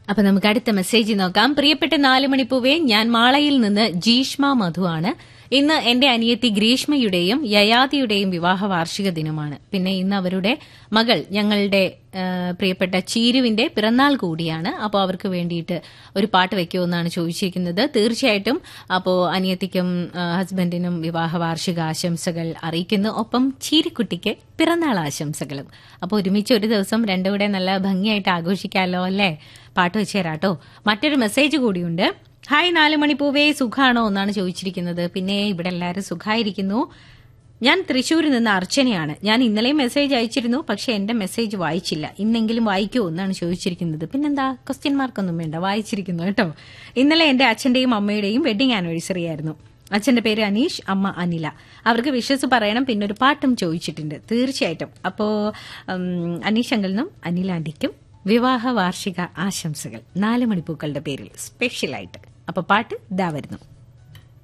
അപ്പൊ നമുക്ക് അടുത്ത മെസ്സേജ് നോക്കാം പ്രിയപ്പെട്ട നാല് മണിപ്പൂവേ ഞാൻ മാളയിൽ നിന്ന് ജീഷ്മ മധു ആണ് ഇന്ന് എന്റെ അനിയത്തി ഗ്രീഷ്മയുടെയും യയാതിയുടെയും വിവാഹ വാർഷിക ദിനമാണ് പിന്നെ ഇന്ന് അവരുടെ മകൾ ഞങ്ങളുടെ ആ, പ്രിയപ്പെട്ട ചീരുവിന്റെ പിറന്നാൾ കൂടിയാണ് അപ്പോൾ അവർക്ക് വേണ്ടിയിട്ട് ഒരു പാട്ട് വെക്കുമെന്നാണ് ചോദിച്ചിരിക്കുന്നത് തീർച്ചയായിട്ടും അപ്പോൾ അനിയത്തിക്കും ആ, ഹസ്ബൻഡിനും വിവാഹ വാർഷിക ആശംസകൾ അറിയിക്കുന്നു ഒപ്പം ചീരിക്കുട്ടിക്ക് പിറന്നാൾ ആശംസകളും അപ്പോൾ ഒരുമിച്ച് ഒരു ദിവസം രണ്ടും കൂടെ നല്ല ഭംഗിയായിട്ട് ആഘോഷിക്കാമല്ലോ അല്ലേ പാട്ട് വെച്ച് തരാട്ടോ മറ്റൊരു മെസ്സേജ് കൂടിയുണ്ട് ഹായ് നാല് മണിപ്പൂവേ സുഖാണോ എന്നാണ് ചോദിച്ചിരിക്കുന്നത് പിന്നെ ഇവിടെ എല്ലാവരും സുഖായിരിക്കുന്നു ഞാൻ തൃശ്ശൂരിൽ നിന്ന് അർച്ചനയാണ് ഞാൻ ഇന്നലെയും മെസ്സേജ് അയച്ചിരുന്നു പക്ഷെ എന്റെ മെസ്സേജ് വായിച്ചില്ല ഇന്നെങ്കിലും വായിക്കുമോ എന്നാണ് ചോദിച്ചിരിക്കുന്നത് പിന്നെന്താ ക്വസ്റ്റ്യൻ മാർക്കൊന്നും വേണ്ട വായിച്ചിരിക്കുന്നു കേട്ടോ ഇന്നലെ എന്റെ അച്ഛന്റെയും അമ്മയുടെയും വെഡിങ് ആനിവേഴ്സറി ആയിരുന്നു അച്ഛന്റെ പേര് അനീഷ് അമ്മ അനില അവർക്ക് വിശ്വസ് പറയണം പിന്നെ ഒരു പാട്ടും ചോദിച്ചിട്ടുണ്ട് തീർച്ചയായിട്ടും അപ്പോ ഉം, അനീഷ് അങ്കിളിനും അനില ആന്റിക്കും വിവാഹ വാർഷിക ആശംസകൾ നാല് മണിപ്പൂക്കളുടെ പേരിൽ സ്പെഷ്യലായിട്ട് അപ്പൊ പാട്ട് ഇതാ വരുന്നു